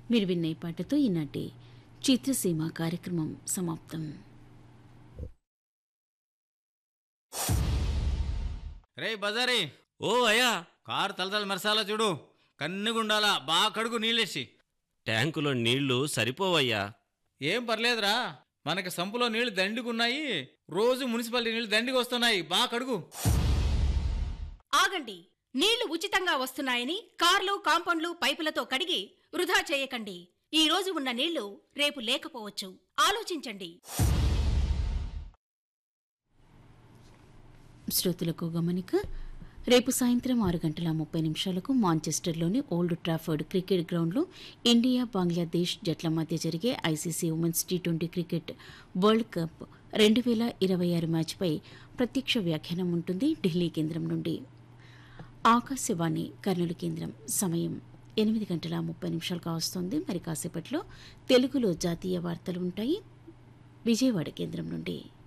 మీరు విన్న ఈ పాటతో ఈనాటి చిత్రసీమ కార్యక్రమం సమాప్తం రే బజారీ ఓ అయ్యా కారు తలతల మెరసాలా చూడు కన్నుగుండాలా బాగా కడుగు నీళ్ళేసి ట్యాంకులో నీళ్లు సరిపోవయ్యా ఏం పర్లేదురా మనకి సంపులో నీళ్లు దండిగున్నాయి రోజు మున్సిపాలిటీ నీళ్లు దండిగా వస్తున్నాయి బాగా కడుగు ఆగండి నీళ్లు ఉచితంగా వస్తున్నాయని కార్లు కాంపౌండ్లు పైపులతో కడిగి వృధా చేయకండి ఈ రోజు ఉన్న నీళ్లు రేపు లేకపోవచ్చు ఆలోచించండి శ్రోతలకు గమనిక రేపు సాయంత్రం ఆరు గంటల ముప్పై నిమిషాలకు మాంచెస్టర్లోని ఓల్డ్ ట్రాఫర్డ్ క్రికెట్ గ్రౌండ్లో ఇండియా బంగ్లాదేశ్ జట్ల మధ్య జరిగే ICC women's T twenty cricket world cup రెండు వేల ఇరవై ఆరు మ్యాచ్పై ప్రత్యక్ష వ్యాఖ్యానం ఉంటుంది ఢిల్లీ కేంద్రం నుండి ఆకాశవాణి కర్నూలు కేంద్రం సమయం ఎనిమిది గంటల ముప్పై నిమిషాలు కావస్తోంది మరి కాసేపట్లో తెలుగులో జాతీయ వార్తలు ఉంటాయి విజయవాడ కేంద్రం నుండి